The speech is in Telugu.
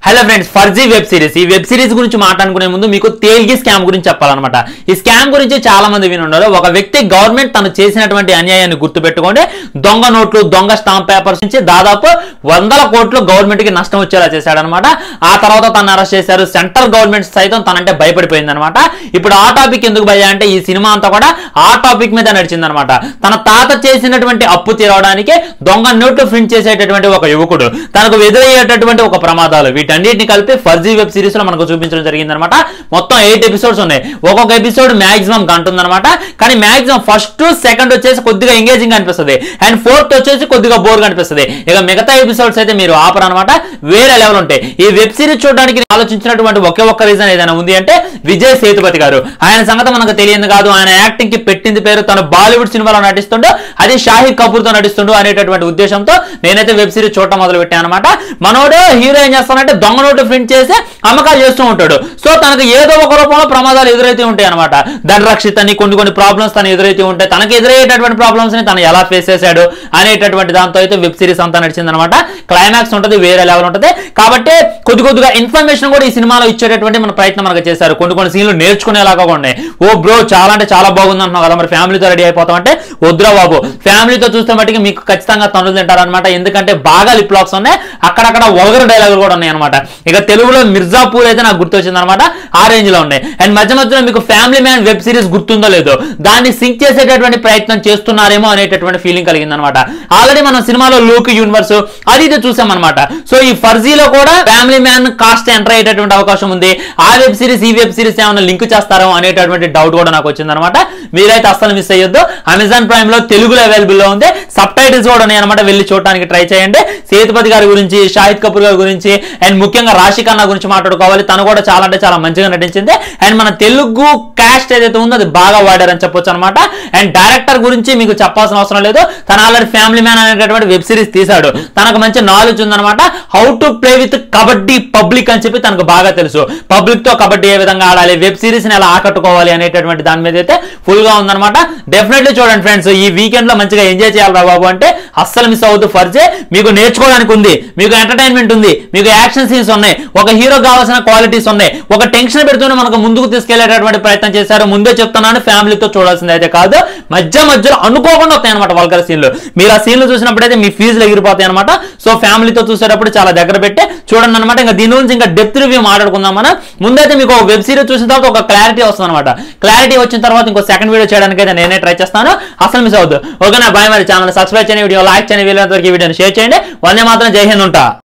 hello friends Farzi web series ఈ వెబ్ సిరీస్ గురించి మాట్లాడుకునే ముందు మీకు తేల్గి స్కామ్ గురించి చెప్పాలన్నమాట ఈ స్కామ్ గురించి చాలా మంది విని ఉన్నారు ఒక వ్యక్తి గవర్నమెంట్ తను చేసినటువంటి అన్యాయాన్ని గుర్తుపెట్టుకోండి దొంగ నోట్లు దొంగ స్టాంప్ పేపర్స్ నుంచి దాదాపు వందల కోట్లు గవర్నమెంట్ కి నష్టం వచ్చేలా చేశాడనమాట ఆ తర్వాత తను అరెస్ట్ చేశారు సెంట్రల్ గవర్నమెంట్ సైతం తనంటే భయపడిపోయింది అనమాట ఇప్పుడు ఆ టాపిక్ ఎందుకు భయ అంటే ఈ సినిమా అంతా కూడా ఆ టాపిక్ మీద నడిచిందనమాట తన తాత చేసినటువంటి అప్పు తీరవడానికి దొంగ నోట్లు ప్రింట్ చేసేటటువంటి ఒక యువకుడు తనకు ఎదురయ్యేటటువంటి ఒక ప్రమాదాలు వీటన్నిటిని కలిపి ఫర్జీ వెబ్ సిరీస్ లో మనకు చూపించడం జరిగిందనమాట మొత్తం ఎయిట్ ఎపిసోడ్స్ ఉన్నాయి ఒక్కొక్క ఎపిసోడ్ మాక్సిమం గంట ఉందన్నమాట కానీ మాక్సిమం ఫస్ట్ సెకండ్ వచ్చేసి కొద్దిగా ఎంగేజింగ్ అనిపిస్తుంది అండ్ ఫోర్త్ వచ్చేసి కొద్దిగా బోర్ అనిపిస్తుంది ఇక మిగతా ఎపిసోడ్స్ అయితే మీరు ఆపరు అనమాట వేరే లెవెల్ ఉంటాయి ఈ వెబ్ సిరీస్ చూడడానికి ఆలోచించినటువంటి ఒకే ఒక్క రీజన్ ఏదైనా ఉంది అంటే విజయ్ సేతుపతి గారు ఆయన సంగతి మనకు తెలియదు కాదు ఆయన యాక్టింగ్ కి పెట్టింది పేరు తను బాలీవుడ్ సినిమాలో నటిస్తుండో అది షాహిద్ కపూర్ తో నటిస్తుండో అనేటటువంటి ఉద్దేశంతో నేనైతే వెబ్ సిరీస్ చూడటం మొదలు పెట్టాను అనమాట మనోడు హీరో ఏం చేస్తానంటే దొంగ నోటు ప్రింట్ చేసి అమ్మకాలు చేస్తూ ఉంటాడు సో తనకు ఏదో ఒక రూపంలో ప్రమాదాలు ఎదురైతే ఉంటాయి అనమాట ధన రక్షిత అని కొన్ని కొన్ని ప్రాబ్లమ్స్ తను ఎదురైతే ఉంటాయి తనకి ఎదురయ్యేటటువంటి ప్రాబ్లమ్స్ ని తను ఎలా ఫేస్ చేశాడు అనేటటువంటి దాంతో అయితే వెబ్ సిరీస్ అంతా నడిచింది అనమాట క్లైమాక్స్ ఉంటుంది వేరే లెవెల్ ఉంటుంది కాబట్టి కొద్ది కొద్దిగా ఇన్ఫర్మేషన్ కూడా ఈ సినిమాలో ఇచ్చేటటువంటి మన ప్రయత్నం మనకు చేశారు కొన్ని కొన్ని సీన్లు నేర్చుకునేలాగా కూడా ఉన్నాయి ఓ బ్రో చాలా అంటే చాలా బాగుంది అంటున్నావు కదా మరి ఫ్యామిలీతో రెడీ అయిపోతాం అంటే వద్దురా బాబు ఫ్యామిలీతో చూస్తే మట్టుకి మీకు ఖచ్చితంగా తనులు తింటారనమాట ఎందుకంటే బాగా లిప్ లాక్స్ ఉన్నాయి అక్కడక్కడ వల్గర్ డైలాగులు కూడా ఉన్నాయి అనమాట ఇక తెలుగులో మిర్జాపూర్ అయితే నాకు గుర్తొచ్చింది అనమాట ఆ రేంజ్ లో ఉన్నాయి అండ్ మధ్య మధ్యలో మీకు ఫ్యామిలీ మ్యాన్ వెబ్ సిరీస్ గుర్తుందో లేదో దాన్ని సింక్ చేసేటటువంటి ప్రయత్నం చేస్తున్నారేమో అనేటటువంటి ఫీలింగ్ కలిగింది అనమాట ఆల్రెడీ మనం సినిమాలో లూక్ యూనివర్స్ అది ఇది చూసాం అనమాట సో ఈ ఫర్జీలో కూడా ఫ్యామిలీ మ్యాన్ కాస్ట్ ఎంటర్ అయ్యేటటువంటి అవకాశం ఉంది ఆ వెబ్ సిరీస్ ఈ వెబ్ సిరీస్ ఏమైనా లింక్ చేస్తారో అనేటటువంటి డౌట్ కూడా నాకు వచ్చింది అనమాట మీరైతే అస్సలు మిస్ అయ్యొద్దు అమెజాన్ ప్రైమ్ లో తెలుగులో అవైలబుల్ లో ఉంది సబ్ టైటిల్స్ కూడా ఉన్నాయి అనమాట వెళ్ళి చూడడానికి ట్రై చేయండి సేతుపతి గారి గురించి షాహిద్ కపూర్ గారి గురించి అండ్ ముఖ్యంగా రాశి ఖన్నా గురించి మాట్లాడుకోవాలి తను కూడా చాలా అంటే చాలా మంచిగా నటించింది అండ్ మన తెలుగు కాస్ట్ ఏదైతే ఉందో అది బాగా వాడారని చెప్పొచ్చు అనమాట అండ్ డైరెక్టర్ గురించి మీకు చెప్పాల్సిన అవసరం లేదు తను ఆల్రెడీ ఫ్యామిలీ మ్యాన్ అనేటటువంటి వెబ్ సిరీస్ తీశాడు తనకు మంచి నాలెడ్జ్ ఉందన్నమాట how to play with kabaddi public అని చెప్పి తనకు బాగా తెలుసు పబ్లిక్ తో కబడ్డీ ఏ విధంగా ఆడాలి వెబ్ సిరీస్ ని ఎలా ఆకట్టుకోవాలి అనేటటువంటి దాని మీద అయితే ఫుల్ గా ఉందన్నమాట డెఫినెట్లీ చూడండి ఫ్రెండ్స్ ఈ వీకెండ్ లో మంచిగా ఎంజాయ్ చేయాలి బాబు అంటే అస్సలు మిస్ అవ్వద్దు ఫర్జే మీకు నేర్చుకోవడానికి ఉంది మీకు ఎంటర్టైన్మెంట్ ఉంది మీకు యాక్షన్ సీన్స్ ఉన్నాయి ఒక హీరో కావాల్సిన క్వాలిటీస్ ఉన్నాయి ఒక టెన్షన్ పెడుతూనే మనకు ముందుకు తీసుకెళ్లేటటువంటి ప్రయత్నం చేశారు ముందే చెప్తున్నాను ఫ్యామిలీతో చూడాల్సింది అయితే కాదు మధ్య మధ్యలో అనుకోకుండా వస్తాయి అనమాట వల్గర్ సీన్లు మీరు ఆ సీన్లు చూసినప్పుడైతే మీ ఫీజులు ఎగిరిపోతాయి అనమాట సో ఫ్యామిలీతో చూసేటప్పుడు చాలా దగ్గర పెట్టి చూడండి అనమాట ఇంకా దీని గురించి ఇంకా డెప్త్ రివ్యూ మాట్లాడుకుందాం మనం ముందైతే మీకు ఒక వెబ్ సిరీస్ చూసిన తర్వాత ఒక క్లారిటీ వస్తుంది అనమాట క్లారిటీ వచ్చిన తర్వాత ఇంకో సెకండ్ వీడియో చేయడానికి అయితే నేనే ట్రై చేస్తాను అసలు మిస్ అవద్దు ఓకేనా బాయ్ మరి ఛానల్ సబ్స్క్రైబ్ చేయండి వీడియో లైక్ చేయండి వీళ్ళంతవరకు ఈ వీడియోని షేర్ చేయండి వందే మాత్రం జై హింద్ ఉంటా